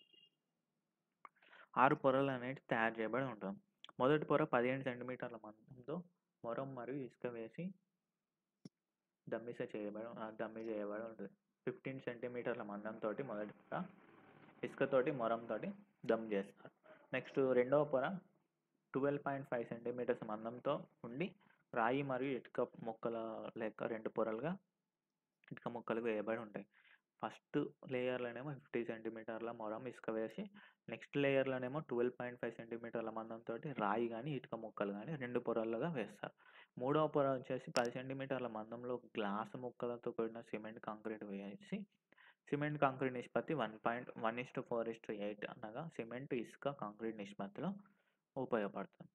6 పొరలు అనేటివి తయారు చేయబడి ఉంటుంది. మొదటి పొర 15 సెంటీమీటర్ల మందంతో మొరం మరియు ఇసుక వేసి దమ్మిస చేయబడి ఆహ్, దమ్మి చేయబడి ఉంటుంది. ఫిఫ్టీన్ సెంటీమీటర్ల మందంతో మొదటి పొర ఇసుకతోటి మొరంతో దమ్ చేస్తారు నెక్స్ట్ రెండవ పొర ట్వెల్వ్ పాయింట్ ఫైవ్ సెంటీమీటర్స్ మందంతో ఉండి రాయి మరియు ఇటుక ముక్కల లెక్క రెండు పొరలుగా ఇటుక ముక్కలు వేయబడి ఉంటాయి ఫస్ట్ లేయర్లోనేమో ఫిఫ్టీ సెంటీమీటర్ల మొరం ఇసుక వేసి నెక్స్ట్ లేయర్లోనేమో ట్వెల్వ్ పాయింట్ ఫైవ్ సెంటీమీటర్ల మందంతో రాయి కానీ ఇటుక ముక్కలు కానీ రెండు పొరలుగా వేస్తారు మూడవ పొర వచ్చేసి పది సెంటీమీటర్ల మందంలో గ్లాస్ ముక్కలతో కూడిన సిమెంట్ కాంక్రీట్ వేసి సిమెంట్ కాంక్రీట్ నిష్పత్తి one point one is to four is to eight అనగా సిమెంట్ ఇసుక కాంక్రీట్ నిష్పత్తిలో ఉపయోగపడుతుంది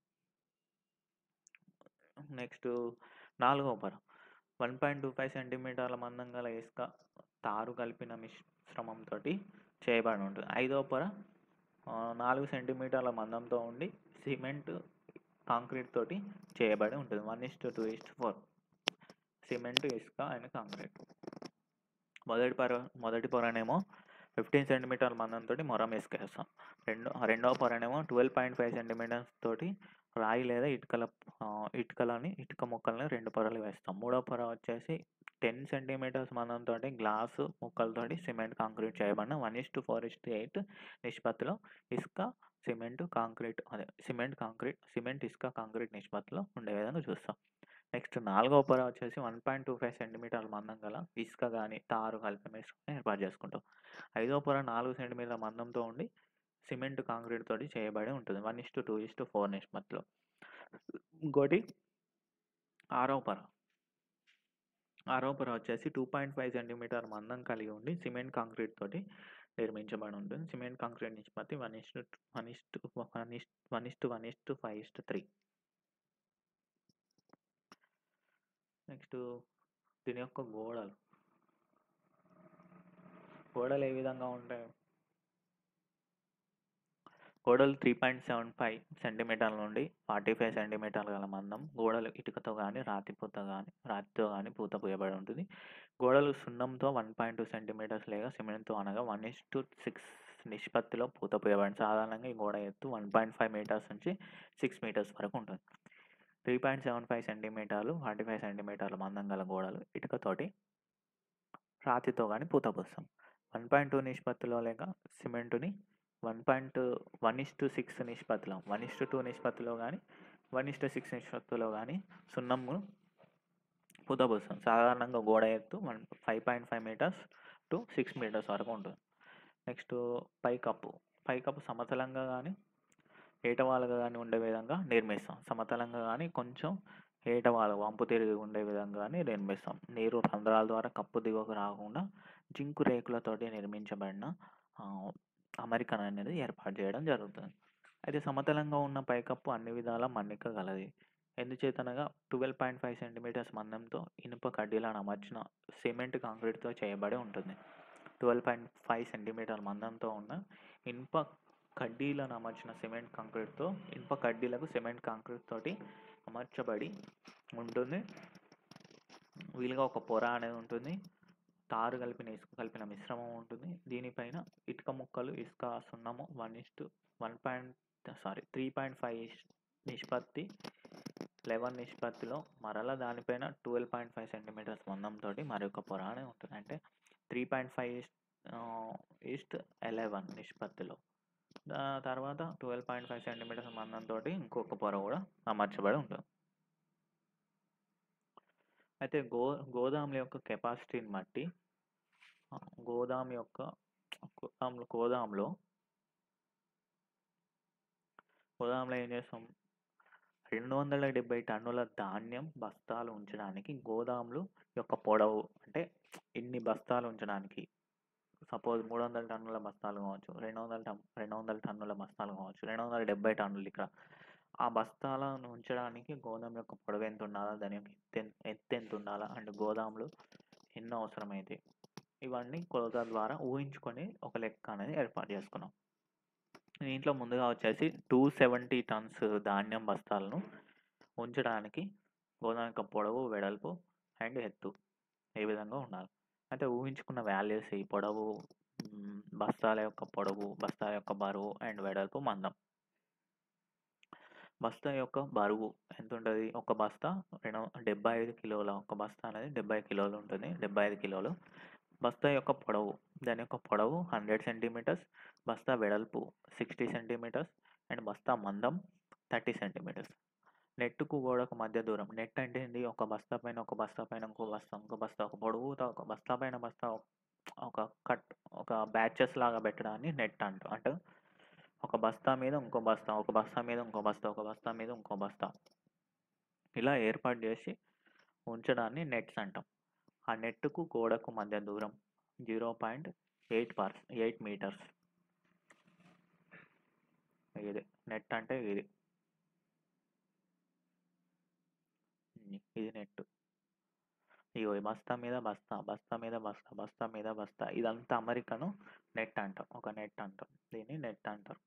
నెక్స్ట్ నాలుగవ పొర వన్ పాయింట్ టూ ఫైవ్ సెంటీమీటర్ల మందం గల ఇసుక తారు కలిపిన మిశ్రమంతో చేయబడి ఉంటుంది ఐదవ పొర ఆ, నాలుగు సెంటీమీటర్ల మందంతో ఉండి సిమెంట్ కాంక్రీట్ తోటి చేయబడి ఉంటుంది one is to two is to four cement ఇసుక అండ్ కాంక్రీట్ మొదటి పొర మొదటి పొరనేమో ఫిఫ్టీన్ సెంటీమీటర్ల మందంతో మొరం ఇసుక వేస్తాం రెండో రెండవ పొరనేమో ట్వెల్వ్ పాయింట్ ఫైవ్ సెంటీమీటర్స్ తోటి రాయి లేదా ఇటుకల ఆ, ఇటుకలని ఇటుక ముక్కల్ని రెండు పొరలు వేస్తాం మూడో పొర వచ్చేసి టెన్ సెంటీమీటర్స్ మందంతో గ్లాసు ముక్కలతోటి సిమెంట్ కాంక్రీట్ చేయబడిన one is to four is to eight నిష్పత్తిలో ఇసుక సిమెంట్ కాంక్రీట్ అదే సిమెంట్ కాంక్రీట్ సిమెంట్ ఇసుక కాంక్రీట్ నిష్పత్తిలో ఉండే విధంగా చూస్తాం నెక్స్ట్ నాలుగో పొర వచ్చేసి వన్ పాయింట్ టూ ఫైవ్ సెంటీమీటర్ల మందం గల ఇసుక కానీ తారు కలిపి మిశ్రమం ఏర్పాటు చేసుకుంటాం ఐదో పొర నాలుగు సెంటీమీటర్ల మందంతో ఉండి సిమెంట్ కాంక్రీట్ తోటి చేయబడి ఉంటుంది one is to two is to four నిష్పత్తిలో ఇంకోటి ఆరో పొర ఆరో పొర వచ్చేసి టూ పాయింట్ ఫైవ్ సెంటీమీటర్ మందం కలిగి ఉండి సిమెంట్ కాంక్రీట్ తోటి నిర్మించబడి ఉంటుంది సిమెంట్ కాంక్రీట్ నిష్పత్తి one is to one is to one is one is to one is to five is to three next దీని యొక్క గోడలు గోడలు ఏ విధంగా ఉంటాయి గోడలు త్రీ పాయింట్ సెవెన్ ఫైవ్ సెంటీమీటర్ల నుండి ఫార్టీ ఫైవ్ సెంటీమీటర్ల గల మందం గోడలు ఇటుకతో కానీ రాతి పూత కానీ రాతితో కానీ పూత పూయబడి ఉంటుంది గోడలు సున్నంతో వన్ పాయింట్ టూ సెంటీమీటర్స్ లేదా సిమెంట్తో అనగా వన్ ఇస్ టు సిక్స్ నిష్పత్తిలో పూత పూయబడి సాధారణంగా ఈ గోడ ఎత్తు వన్ పాయింట్ ఫైవ్ మీటర్స్ నుంచి సిక్స్ మీటర్స్ వరకు ఉంటుంది త్రీ పాయింట్ సెవెన్ ఫైవ్ సెంటీమీటర్లు ఫార్టీ ఫైవ్ సెంటీమీటర్ల మందం గల గోడలు ఇటుకతోటి రాతితో కానీ పూత పూస్తాం వన్ పాయింట్ టూ నిష్పత్తిలో లేక సిమెంటుని one point one is to six నిష్పత్తిలో వన్ ఇస్ టు టూ నిష్పత్తిలో కానీ వన్ ఇస్ టు సిక్స్ నిష్పత్తిలో కానీ సున్నము పూత పూస్తాం సాధారణంగా గోడ ఎత్తు one five point five metres to six metres వరకు ఉంటుంది నెక్స్ట్ పైకప్పు పైకప్పు సమతలంగా కానీ ఏటవాలుగా కానీ ఉండే విధంగా నిర్మిస్తాం సమతలంగా కానీ కొంచెం ఏటవాలు వంపు తిరిగి ఉండే విధంగా కానీ నిర్మిస్తాం నీరు రంధ్రాల ద్వారా కప్పు దిగువకు రాకుండా జింకు రేకులతోటి నిర్మించబడిన ఆ, అమరికను అనేది ఏర్పాటు చేయడం జరుగుతుంది అయితే సమతలంగా ఉన్న పైకప్పు అన్ని విధాల మన్నిక గలది ఎందుచేతనగా ట్వెల్వ్ పాయింట్ ఫైవ్ సెంటీమీటర్స్ మందంతో ఇనుప కడ్డీలను అమర్చిన సిమెంట్ కాంక్రీట్తో చేయబడి ఉంటుంది ట్వెల్వ్ పాయింట్ ఫైవ్ సెంటీమీటర్ మందంతో ఉన్న ఇనుప కడ్డీలను అమర్చిన సిమెంట్ కాంక్రీట్తో ఇనుప కడ్డీలకు సిమెంట్ కాంక్రీట్ తోటి అమర్చబడి ఉంటుంది వీలుగా ఒక పొర అనేది ఉంటుంది తారు కలిపిన ఇసుక కలిపిన మిశ్రమం ఉంటుంది దీనిపైన ఇటుక ముక్కలు ఇసుక సున్నము one is to one point sorry three point five నిష్పత్తి లెవెన్ నిష్పత్తిలో మరలా దానిపైన ట్వెల్వ్ పాయింట్ ఫైవ్ సెంటీమీటర్స్ మందంతో మరొక పొర అనేది ఉంటుంది అంటే three point five is to eleven నిష్పత్తిలో దా తర్వాత ట్వెల్వ్ పాయింట్ ఫైవ్ సెంటీమీటర్స్ మందంతో ఇంకొక పొర కూడా అమర్చబడి ఉంటుంది అయితే గో గోదాముల యొక్క కెపాసిటీని బట్టి ఆ, గోదాం యొక్క గోదాంలో గోదాంలో గోదాంలో ఏం చేస్తాం రెండు వందల డెబ్బై టన్నుల ధాన్యం బస్తాలు ఉంచడానికి గోదాములు యొక్క పొడవు అంటే ఇన్ని బస్తాలు ఉంచడానికి సపోజ్ మూడు వందల టన్నుల బస్తాలు కావచ్చు రెండు వందల టన్ రెండు వందల టన్నుల బస్తాలు కావచ్చు రెండు వందల డెబ్బై టన్నులు ఇక్కడ ఆ బస్తాలను ఉంచడానికి గోదాం యొక్క పొడవు ఎంత ఉండాలా దాని యొక్క ఎత్తు ఎంత- ఎత్తు ఎంత ఉండాలా అండ్ గోదాములు ఎన్ని అవసరమైతే ఇవన్నీ కొలత ద్వారా ఊహించుకొని ఒక లెక్క అనేది ఏర్పాటు చేసుకున్నాం దీంట్లో ముందుగా వచ్చేసి టూ సెవెంటీ టన్స్ ధాన్యం బస్తాలను ఉంచడానికి గోదాం యొక్క పొడవు వెడల్పు అండ్ ఎత్తు ఏ విధంగా ఉండాలి అయితే ఊహించుకున్న వాల్యూస్ ఈ పొడవు మ్, బస్తాల యొక్క పొడవు బస్తాల యొక్క బరువు అండ్ వెడల్పు మందం బస్తా యొక్క బరువు ఎంత ఉంటుంది ఒక బస్తా రెండు డెబ్బై ఐదు కిలోల ఒక బస్తా అనేది డెబ్బై కిలోలు ఉంటుంది డెబ్బై ఐదు కిలోలు బస్తా యొక్క పొడవు దాని యొక్క పొడవు హండ్రెడ్ సెంటీమీటర్స్ బస్తా వెడల్పు సిక్స్టీ సెంటీమీటర్స్ అండ్ బస్తా మందం థర్టీ సెంటీమీటర్స్ నెట్కు గోడకు మధ్య దూరం నెట్ అంటే ఏంటి ఒక బస్తా పైన ఒక బస్తా పైన ఇంకో బస్తా ఇంకో బస్తా ఒక పొడవుతో ఒక బస్తా పైన బస్తా ఒక కట్ ఒక బ్యాచెస్ లాగా పెట్టడాన్ని నెట్ అంటాం అంటే ఒక బస్తా మీద ఇంకో బస్తా ఒక బస్తా మీద ఇంకో బస్తా ఒక బస్తా మీద ఇంకో బస్తా ఇలా ఏర్పాటు చేసి ఉంచడాన్ని నెట్స్ అంటాం ఆ నెట్కు గోడకు మధ్య దూరం జీరో పాయింట్ ఎయిట్ పర్స్ ఎయిట్ మీటర్స్ ఇది నెట్ అంటే ఇది ఇది నెట్ ఇగో ఈ బస్తా మీద బస్తా బస్తా మీద బస్తా బస్తా మీద బస్తా ఇదంతా అమెరికను నెట్ అంటాం ఒక నెట్ అంటాం దీన్ని నెట్ అంటారు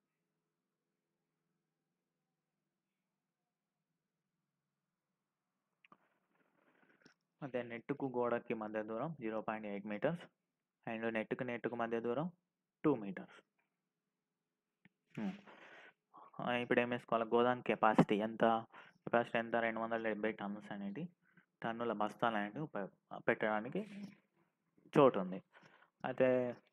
అదే నెట్కు గోడకి మధ్య దూరం zero point eight metres and నెట్కు నెట్కు మధ్య దూరం టూ మీటర్స్ ఇప్పుడు ఏం వేసుకోవాలి గోదాం కెపాసిటీ ఎంత కెపాసిటీ ఎంత రెండు వందల డెబ్బై టన్స్ అనేది టన్నుల బస్తాలు అనేవి ఉపయోగ పెట్టడానికి చోటు ఉంది అయితే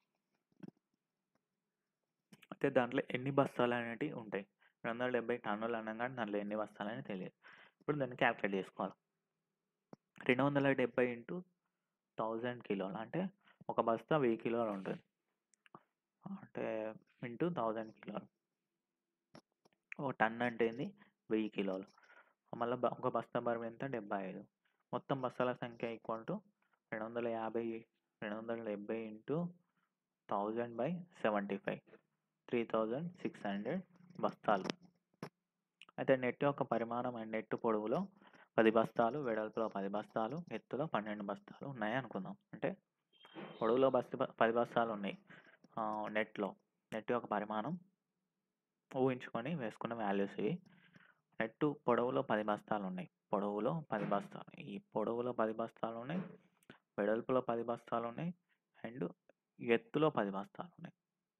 అయితే దాంట్లో ఎన్ని బస్తాలు అనేవి ఉంటాయి రెండు వందల డెబ్బై టన్నులు అనగానే దాంట్లో ఎన్ని బస్తాలు అనేది తెలియదు ఇప్పుడు దాన్ని క్యాల్కులేట్ చేసుకోవాలి రెండు వందల డెబ్బై ఇంటూ థౌజండ్ కిలోలు అంటే ఒక బస్తా వెయ్యి కిలోలు ఉంటుంది అంటే ఇంటూ థౌజండ్ కిలోలు ఒక టన్ అంటే ఏంది వెయ్యి కిలోలు మళ్ళీ ఒక బస్తా బరువు ఎంత డెబ్బై ఐదు మొత్తం బస్తాల సంఖ్య ఈక్వల్ టు రెండు వందల యాభై రెండు వందల డెబ్బై into thousand by seventy five three thousand six hundred బస్తాలు అయితే నెట్ యొక్క పరిమాణం అండ్ నెట్ పొడవులో పది బస్తాలు వెడల్పులో పది బస్తాలు ఎత్తులో పన్నెండు బస్తాలు ఉన్నాయి అనుకుందాం అంటే పొడవులో బస్త పది బస్తాలు ఉన్నాయి నెట్లో నెట్ యొక్క పరిమాణం ఊహించుకొని వేసుకున్న వాల్యూస్ ఇవి నెట్టు పొడవులో పది బస్తాలు ఉన్నాయి పొడవులో పది బస్తాలు ఈ పొడవులో పది బస్తాలు ఉన్నాయి వెడల్పులో పది బస్తాలు ఉన్నాయి అండ్ ఎత్తులో పది బస్తాలు ఉన్నాయి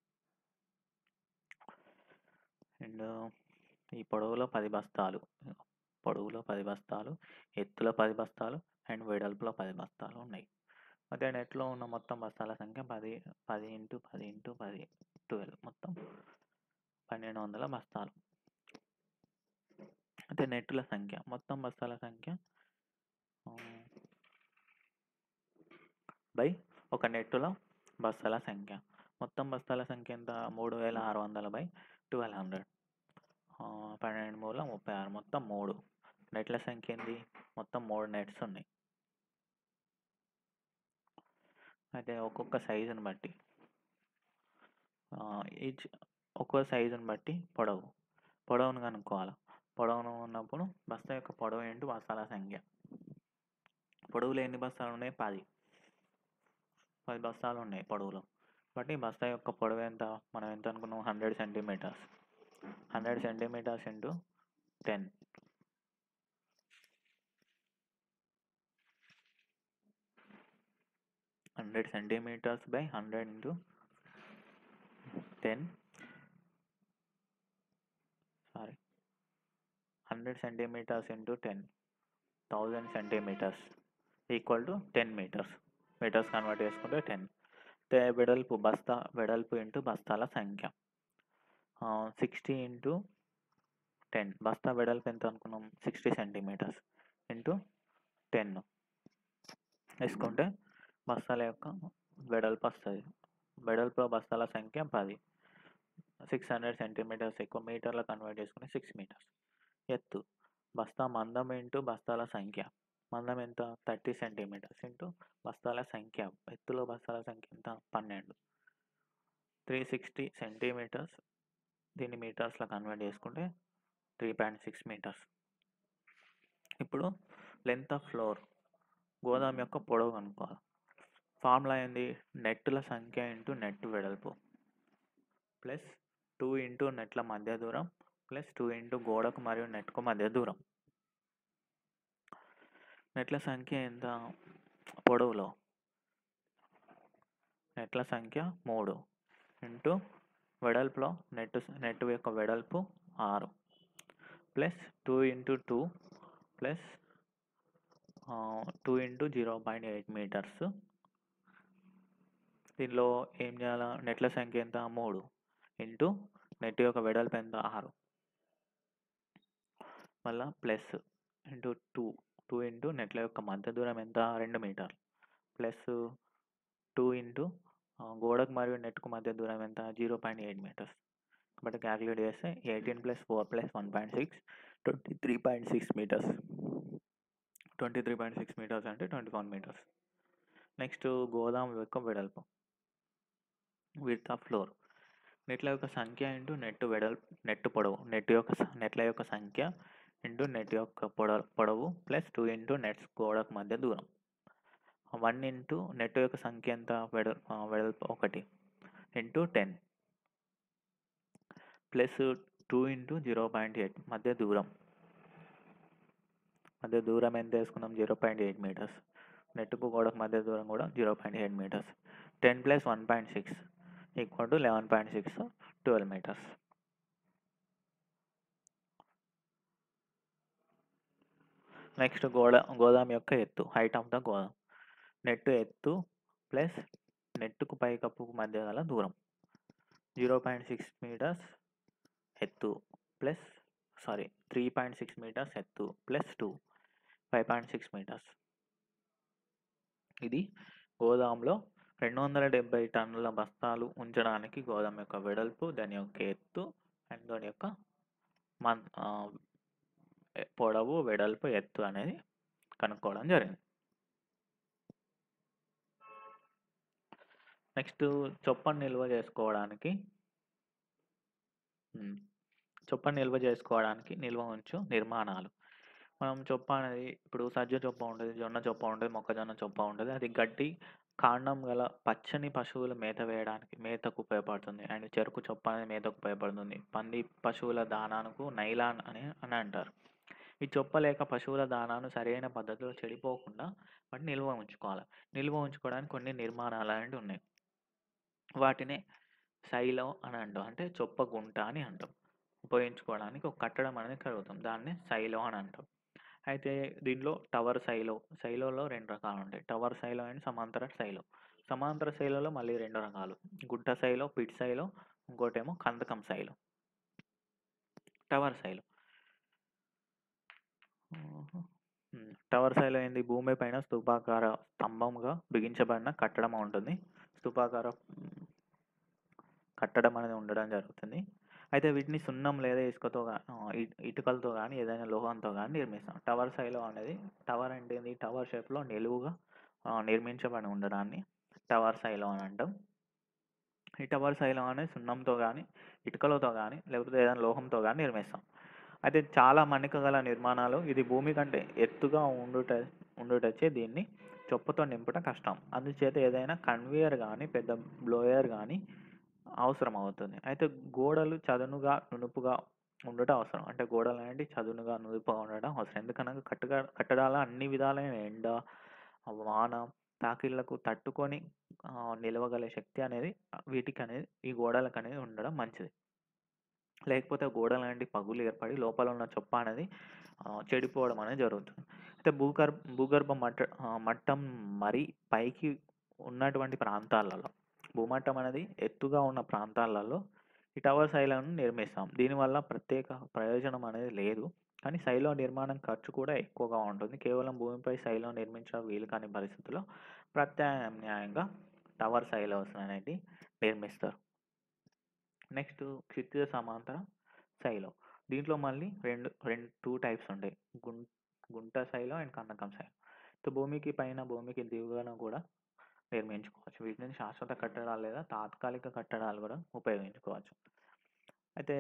అండ్ ఈ పొడవులో పది బస్తాలు పొడవులో పది బస్తాలు ఎత్తులో పది బస్తాలు అండ్ వెడల్పులో పది బస్తాలు ఉన్నాయి అదే నెట్లో ఉన్న మొత్తం బస్తాల సంఖ్య పది పది ఇంటూ పది ఇంటూ పది ట్వెల్వ్ మొత్తం పన్నెండు వందల బస్తాలు అయితే నెట్టుల సంఖ్య మొత్తం బస్తాల సంఖ్య బై ఒక నెట్టులో బస్తాల సంఖ్య మొత్తం బస్తాల సంఖ్య ఎంత మూడు వేల ఆరు వందల బై ట్వెల్వ్ హండ్రెడ్ పన్నెండు మూల ముప్పై ఆరు మొత్తం మూడు నెట్ల సంఖ్య ఏంది మొత్తం మూడు నెట్స్ ఉన్నాయి అయితే ఒక్కొక్క సైజుని బట్టి ఈచ్ ఒక్కో సైజుని బట్టి పొడవు పొడవును కనుక్కోవాలి పొడవును ఉన్నప్పుడు బస్తా యొక్క పొడవు ఏంటి బస్తాల సంఖ్య పొడవులో ఎన్ని బస్తాలు ఉన్నాయి పది పది బస్తాలు ఉన్నాయి పొడవులో కాబట్టి బస్తా యొక్క పొడవు ఎంత మనం ఎంత అనుకున్నాం hundred centimetres hundred centimetres into ten hundred centimetres by hundred into ten sorry hundred centimetres into ten thousand centimetres equal to ten metres metres convert చేసుకుంటే టెన్ వెడల్పు బస్తా వెడల్పు ఇంటూ బస్తాల సంఖ్య సిక్స్టీ ఇంటూ టెన్ బస్తా వెడల్పు ఎంత అనుకున్నాం సిక్స్టీ సెంటీమీటర్స్ ఇంటూ టెన్ వేసుకుంటే బస్తాల యొక్క వెడల్పు వస్తుంది వెడల్పు బస్తాల సంఖ్య పది సిక్స్ హండ్రెడ్ సెంటీమీటర్స్ ఎక్కువ మీటర్లో కన్వర్ట్ చేసుకుని సిక్స్ మీటర్స్ ఎత్తు బస్తా మందం ఇంటూ బస్తాల సంఖ్య మందం ఎంత థర్టీ సెంటీమీటర్స్ ఇంటూ బస్తాల సంఖ్య ఎత్తులో బస్తాల సంఖ్య ఎంత పన్నెండు త్రీ సిక్స్టీ సెంటీమీటర్స్ దీన్ని మీటర్స్లో కన్వర్ట్ చేసుకుంటే త్రీ పాయింట్ సిక్స్ మీటర్స్ ఇప్పుడు లెంత్ ఆఫ్ ఫ్లోర్ గోదాం యొక్క పొడవు కనుక్కోవాలి ఫార్ములా ఏంది నెట్టుల సంఖ్య ఇంటూ నెట్ వెడల్పు ప్లస్ టూ ఇంటూ నెట్ల మధ్య దూరం ప్లస్ టూ ఇంటూ గోడకు మరియు నెట్కు మధ్య దూరం నెట్ల సంఖ్య ఎంత పొడవులో నెట్ల సంఖ్య మూడు ఇంటూ వెడల్పులో నెట్ నెట్ యొక్క వెడల్పు ఆరు plus two into two plus two into zero point eight metres దీనిలో ఏం చేయాలా నెట్ల సంఖ్య ఎంత మూడు ఇంటూ నెట్ యొక్క వెడల్పు ఎంత ఆరు మళ్ళా plus into two two into నెట్ల యొక్క మధ్య దూరం ఎంత రెండు మీటర్లు ప్లస్ టూ ఇంటూ గోడకు మరియు నెట్కు మధ్య దూరం ఎంత జీరో పాయింట్ ఎయిట్ మీటర్స్ కాబట్టి క్యాలిక్యులేట్ చేస్తే eighteen plus four plus one point six twenty three point six metres twenty three point six metres అంటే ట్వంటీ వన్ మీటర్స్ నెక్స్ట్ గోదాం యొక్క వెడల్పు విత్ ఆఫ్ ఫ్లోర్ నెట్ల యొక్క సంఖ్య ఇంటూ నెట్ వెడల్పు నెట్ పొడవు నెట్ యొక్క స- నెట్ల యొక్క సంఖ్య ఇంటూ నెట్ యొక్క పొడవు పొడవు ప్లస్ టూ ఇంటూ నెట్స్ గోడకు మధ్య దూరం వన్ ఇంటూ నెట్ యొక్క సంఖ్య ఎంత వెడల్ ఆ, వెడల్పు ఒకటి into ten plus two into zero point eight మధ్య దూరం మధ్య దూరం ఎంత వేసుకున్నాం జీరో పాయింట్ ఎయిట్ మీటర్స్ నెట్కు గోడకు మధ్య దూరం కూడా zero point eight metres ten plus one point six equal to eleven point six twelve metres next గోడ గోదాం యొక్క ఎత్తు హైట్ ఆఫ్ ద గోదాం నెట్ ఎత్తు ప్లస్ నెట్కు పైకప్పుకు మధ్య గల దూరం జీరో పాయింట్ సిక్స్ మీటర్స్ ఎత్తు plus sorry three point six metres ఎత్తు plus two five point six metres ఇది గోదాంలో రెండు వందల డెబ్బై టన్నుల బస్తాలు ఉంచడానికి గోదాం యొక్క వెడల్పు దాని యొక్క ఎత్తు అండ్ దాని యొక్క మన్ ఆ, ఎ- పొడవు వెడల్పు ఎత్తు అనేది కనుక్కోవడం జరిగింది నెక్స్ట్ చొప్పని నిల్వ చేసుకోవడానికి ఉమ్, చొప్పని నిల్వ చేసుకోవడానికి నిల్వ ఉంచు నిర్మాణాలు మనం చొప్ప అనేది ఇప్పుడు సజ్జ చొప్ప ఉంటుంది జొన్న చొప్ప ఉంటుంది మొక్కజొన్న చొప్ప ఉంటుంది అది గడ్డి కాండం గల పచ్చని పశువుల మేత వేయడానికి మేతకు ఉపయోగపడుతుంది అండ్ చెరుకు చొప్ప అనేది మేతకు ఉపయోగపడుతుంది పంది పశువుల దానానికి నైలాన్ అని అని అంటారు ఈ చొప్ప లేక పశువుల దానాను సరైన పద్ధతిలో చెడిపోకుండా వాటిని నిల్వ ఉంచుకోవాలి నిల్వ ఉంచుకోవడానికి కొన్ని నిర్మాణాలు అనేవి ఉన్నాయి వాటిని శైలం అని అంటాం అంటే చొప్ప గుంట అని అంటాం ఉపయోగించుకోవడానికి ఒక కట్టడం అనేది కలుగుతాం దాన్ని శైలం అని అంటాం అయితే దీనిలో టవర్ శైలో శైలోలో రెండు రకాలు ఉంటాయి టవర్ శైలో అండ్ సమాంతర శైలో సమాంతర శైలలో మళ్ళీ రెండు రకాలు గుట్ట శైలో పిట్ శైలో ఇంకోటేమో కందకం శైలో టవర్ శైలో ఊహు. ఉమ్, టవర్ శైలో ఏంది భూమి పైన స్తూపాకార స్తంభంగా బిగించబడిన కట్టడం ఉంటుంది స్తూపాకార ఉమ్, కట్టడం అనేది ఉండడం జరుగుతుంది అయితే వీటిని సున్నం లేదా ఇసుకతో గా- ఆ, ఇ- ఇటుకలతో కానీ ఏదైనా లోహంతో కానీ నిర్మిస్తాం టవర్ శైలం అనేది టవర్ అంటే ఏంది టవర్ షేప్లో నిలువుగా ఆ, నిర్మించబడి ఉండడాన్ని టవర్ శైలం అని అంటాం ఈ టవర్ శైలం అనేది సున్నంతో కానీ ఇటుకలతో కానీ లేకపోతే ఏదైనా లోహంతో కానీ నిర్మిస్తాం అయితే చాలా మన్నిక గల నిర్మాణాలు ఇది భూమి కంటే ఎత్తుగా ఉండుట ఉండుటచ్చే దీన్ని చొప్పుతో నింపుట కష్టం అందుచేత ఏదైనా కన్వేయర్ కానీ పెద్ద బ్లోయర్ కానీ అవసరం అవుతుంది అయితే గోడలు చదునుగా నునుపుగా ఉండటం అవసరం అంటే గోడలు అనేవి చదునుగా నునుపుగా ఉండడం అవసరం ఎందుకనగా కట్టగా కట్టడాల అన్ని విధాలైన ఎండ వాన తాకిళ్లకు తట్టుకొని ఆ, నిలవగల శక్తి అనేది వీటికి అనేది ఈ గోడలకు అనేది ఉండడం మంచిది లేకపోతే గోడలు అనేవి పగులు ఏర్పడి లోపల ఉన్న చొప్ప అనేది ఆ, చెడిపోవడం అనేది జరుగుతుంది అయితే భూగర్భ భూగర్భ మట్ట ఆ, మట్టం మరీ పైకి ఉన్నటువంటి ప్రాంతాలలో భూమట్టం అనేది ఎత్తుగా ఉన్న ప్రాంతాలలో ఈ టవర్ శైలను నిర్మిస్తాం దీనివల్ల ప్రత్యేక ప్రయోజనం అనేది లేదు కానీ శైలం నిర్మాణం ఖర్చు కూడా ఎక్కువగా ఉంటుంది కేవలం భూమిపై శైలం నిర్మించడం వీలు కాని పరిస్థితుల్లో ప్రత్యామ్నాయంగా టవర్ శైలవ్స్ అనేవి నిర్మిస్తారు నెక్స్ట్ క్షితిజ సమాంతర శైలం దీంట్లో మళ్ళీ రెండు రెండు టూ టైప్స్ ఉంటాయి గుం గుంట శైలం అండ్ కందకం శైలం సో భూమికి పైన భూమికి దిగువన కూడా నిర్మించుకోవచ్చు వీటిని శాశ్వత కట్టడాలు లేదా తాత్కాలిక కట్టడాలు కూడా ఉపయోగించుకోవచ్చు అయితే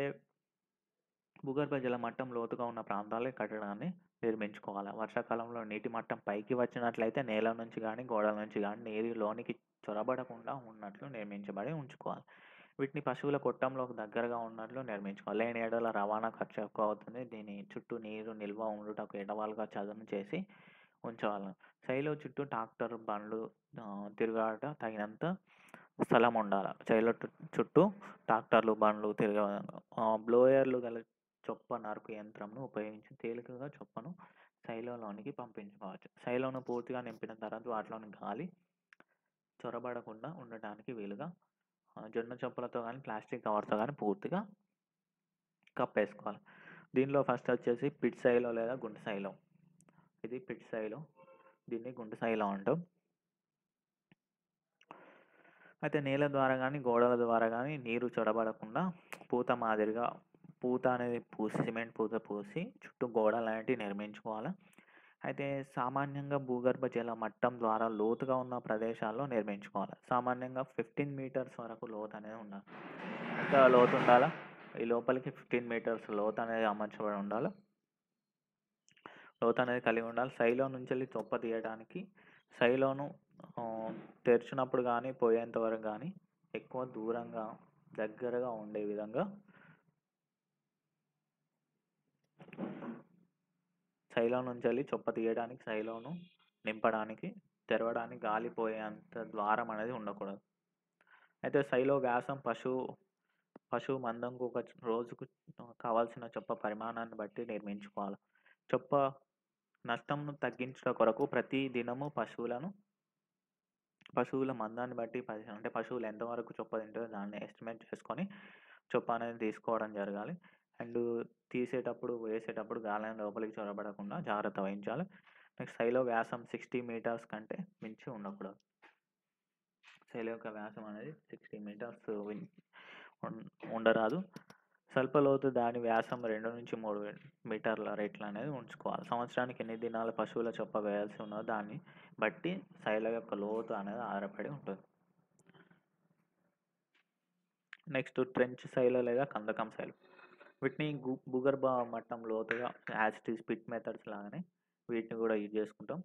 భూగర్భ జల మట్టం లోతుగా ఉన్న ప్రాంతాల్లో ఈ కట్టడాన్ని నిర్మించుకోవాలి వర్షాకాలంలో నీటి మట్టం పైకి వచ్చినట్లయితే నేల నుంచి కానీ గోడల నుంచి కానీ నీరు లోనికి చొరబడకుండా ఉన్నట్లు నిర్మించబడి ఉంచుకోవాలి వీటిని పశువుల కొట్టంలోకి దగ్గరగా ఉన్నట్లు నిర్మించుకోవాలి లేని ఏడల రవాణా ఖర్చు ఎక్కువ అవుతుంది దీని చుట్టూ నీరు నిల్వ ఉండుటకు ఎడవాలుగా చదును చేసి ఉంచవాలి శైలో చుట్టూ ట్రాక్టర్ బండ్లు ఆ, తిరగాట తగినంత స్థలం ఉండాలి శైలో టు- చుట్టూ ట్రాక్టర్లు బండ్లు తిరగ ఆ, బ్లోయర్లు గల చొప్ప నరుకు యంత్రంను ఉపయోగించి తేలికగా చొప్పను శైలోలోనికి పంపించుకోవచ్చు శైలోను పూర్తిగా నింపిన తర్వాత వాటిలోని గాలి చొరబడకుండా ఉండటానికి వీలుగా ఆ, జొన్న చెప్పులతో కానీ ప్లాస్టిక్ కవర్తో కానీ పూర్తిగా కప్పేసుకోవాలి దీనిలో ఫస్ట్ వచ్చేసి పిట్ సైలో లేదా గుంట సైలో ఇది పిట్ సైలో దీన్ని గుంట సైలో అంటాం అయితే నేల ద్వారా కానీ గోడల ద్వారా కానీ నీరు చొరబడకుండా పూత మాదిరిగా పూత అనేది పూసి సిమెంట్ పూత పూసి చుట్టూ గోడ లాంటివి నిర్మించుకోవాలి అయితే సామాన్యంగా భూగర్భ జల మట్టం ద్వారా లోతుగా ఉన్న ప్రదేశాల్లో నిర్మించుకోవాలి సామాన్యంగా ఫిఫ్టీన్ మీటర్స్ వరకు లోతు అనేది ఉండాలి ఎంత లోతు ఉండాలా ఈ లోపలికి ఫిఫ్టీన్ మీటర్స్ లోతు అనేది అమర్చబడి ఉండాలి లోతు అనేది కలిగి ఉండాలి సైలో నుంచి వెళ్ళి చొప్ప తీయడానికి సైలోను ఆ, తెరిచినప్పుడు కానీ పోయేంత వరకు కానీ ఎక్కువ దూరంగా దగ్గరగా ఉండే విధంగా సైలో నుంచి వెళ్ళి చొప్ప తీయడానికి సైలోను నింపడానికి తెరవడానికి గాలి పోయేంత ద్వారం అనేది ఉండకూడదు అయితే సైలో వ్యాసం పశువు పశువు మందంకు ఒక రోజుకు కావాల్సిన చొప్ప పరిమాణాన్ని బట్టి నిర్మించుకోవాలి చొప్ప నష్టంను తగ్గించడం కొరకు ప్రతి దినము పశువులను పశువుల మందాన్ని బట్టి పశు అంటే పశువులు ఎంతవరకు చొప్ప తింటారో దాన్ని ఎస్టిమేట్ చేసుకొని చొప్ప అనేది తీసుకోవడం జరగాలి అండ్ తీసేటప్పుడు వేసేటప్పుడు గాలి లోపలికి చొరబడకుండా జాగ్రత్త వహించాలి నెక్స్ట్ శైలో వ్యాసం సిక్స్టీ మీటర్స్ కంటే మించి ఉండకూడదు శైలి యొక్క వ్యాసం అనేది సిక్స్టీ మీటర్స్ ఉండరాదు స్వల్ప లోతు దాని వ్యాసం రెండు నుంచి మూడు మీటర్ల రేట్లు అనేది ఉంచుకోవాలి సంవత్సరానికి ఎన్ని దినాల పశువుల చొప్ప వేయాల్సి ఉన్నదో దాన్ని బట్టి శైల యొక్క లోతు అనేది ఆధారపడి ఉంటుంది నెక్స్ట్ ట్రెంచ్ శైల లేదా కందకం శైలి వీటిని గు భూగర్భ మట్టం లోతుగా యాసిటీస్ పిట్ మెథడ్స్ లాగానే వీటిని కూడా యూజ్ చేసుకుంటాం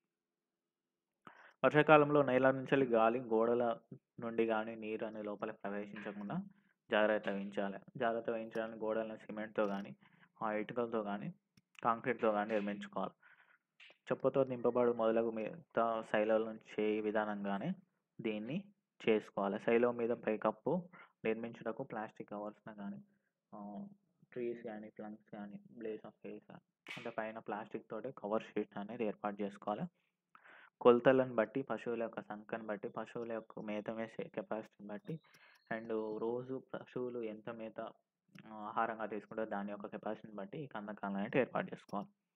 వర్షాకాలంలో నేల నుంచి గాలి గోడల నుండి కానీ నీరు అనే లోపల ప్రవేశించకుండా జాగ్రత్త వహించాలి జాగ్రత్త వహించడానికి గోడలను సిమెంట్తో కానీ ఆ ఇటుకలతో కానీ కాంక్రీట్తో కానీ నిర్మించుకోవాలి చెప్పుతో నింపబడు మొదలగు మిగతా శైలాల నుంచి చేయ విధానంగానే దీన్ని చేసుకోవాలి శైలం మీద పైకప్పు నిర్మించుటకు ప్లాస్టిక్ కవర్స్ని కానీ ట్రీస్ కానీ ప్లంక్స్ కానీ బ్లేస్ ఆఫ్ ఫేస్ అంటే పైన ప్లాస్టిక్ తోటి కవర్ షీట్ అనేది ఏర్పాటు చేసుకోవాలి కొలతలను బట్టి పశువుల యొక్క సంఖ్యను బట్టి పశువుల యొక్క మేత వేసే కెపాసిటీని బట్టి అండ్ రోజు పశువులు ఎంత మేత ఆ, ఆహారంగా తీసుకుంటారో దాని యొక్క కెపాసిటీని బట్టి ఈ కందకాలను అనేవి ఏర్పాటు చేసుకోవాలి